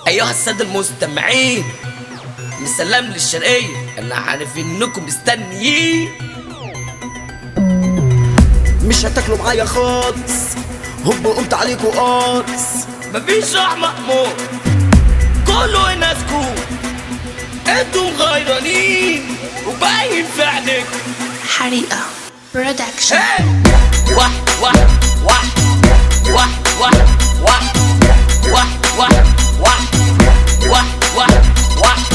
ايها السادة المستمعين مسلم للشرقية انا عارف انكم مستنيين مش هتاكلوا معايا خالص هوب قمت عليكوا قارص مفيش رحمة مأمور كله هنا سكوت انتم غيرانين وباين في عينيك حريقة برودكشن ايه واحد واحد واحد واحد واحد واحد واحد واحد واحد واحد واحد واحد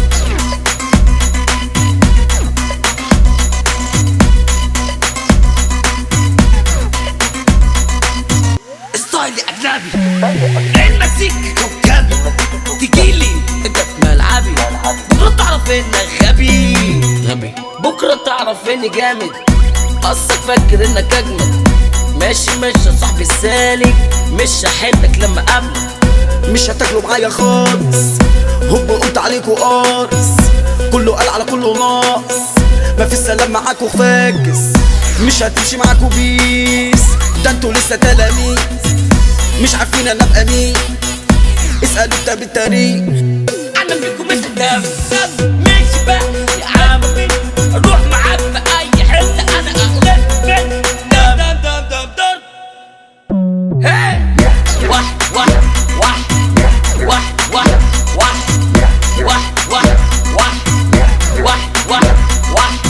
ستايل اجنبي المزيك كوكبي تجيلي انت في ملعبي بكره تعرف انك غبي غبي بكره تعرف اني جامد قصك فاكر انك اجمد ماشي ماشي يا صاحبي السالك مش هحبك لما اقابلك مش هتاكلوا معايا خالص هوب قمت عليكوا قارص كله قال على كله ناقص مفيش سلام معاكوا فاكس مش هتمشي معاكوا بيس ده انتوا لسه تلاميذ مش عارفين انا ابقى مين اسألوا كتاب التاريخ انا بيكم مش قدام ماشي بقى يا عم اروح معاك في اي حته انا اغلب من دم دم دم دم دم هي واحد واحد واحد واحد واحد واحد واحد واحد واحد واحد واحد واحد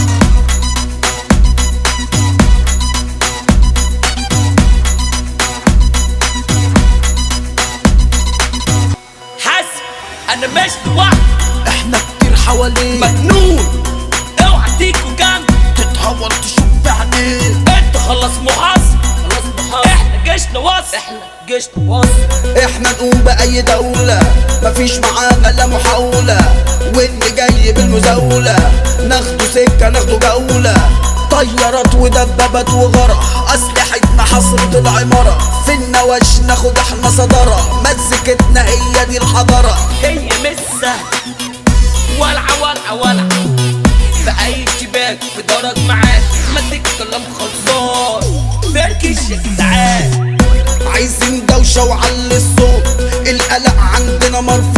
حاسب انا ماشي لوحدي احنا كتير حواليك مجنون اوعى تيجوا جنبي تتهور تشوف بعينيك انت خلص محاصر خلص محاصر احنا جيشنا وصل احنا جيشنا وصل احنا نقوم بأي دولة مفيش معانا لا محاولة واللي جاي بالمزاولة ناخده سكة ناخده جولة طيارات ودبابات وغرق أسلحتنا حصرة العمارة في النواش ناخد احنا صدارة مزيكتنا هي دي الحضارة هي مش سهل ولعة ولعة ولعة في اي شباك في دارك معاك ما تتكلم خلصان فركش يا جدعان عايزين دوشة وعلي الصوت القلق عندنا مرفوع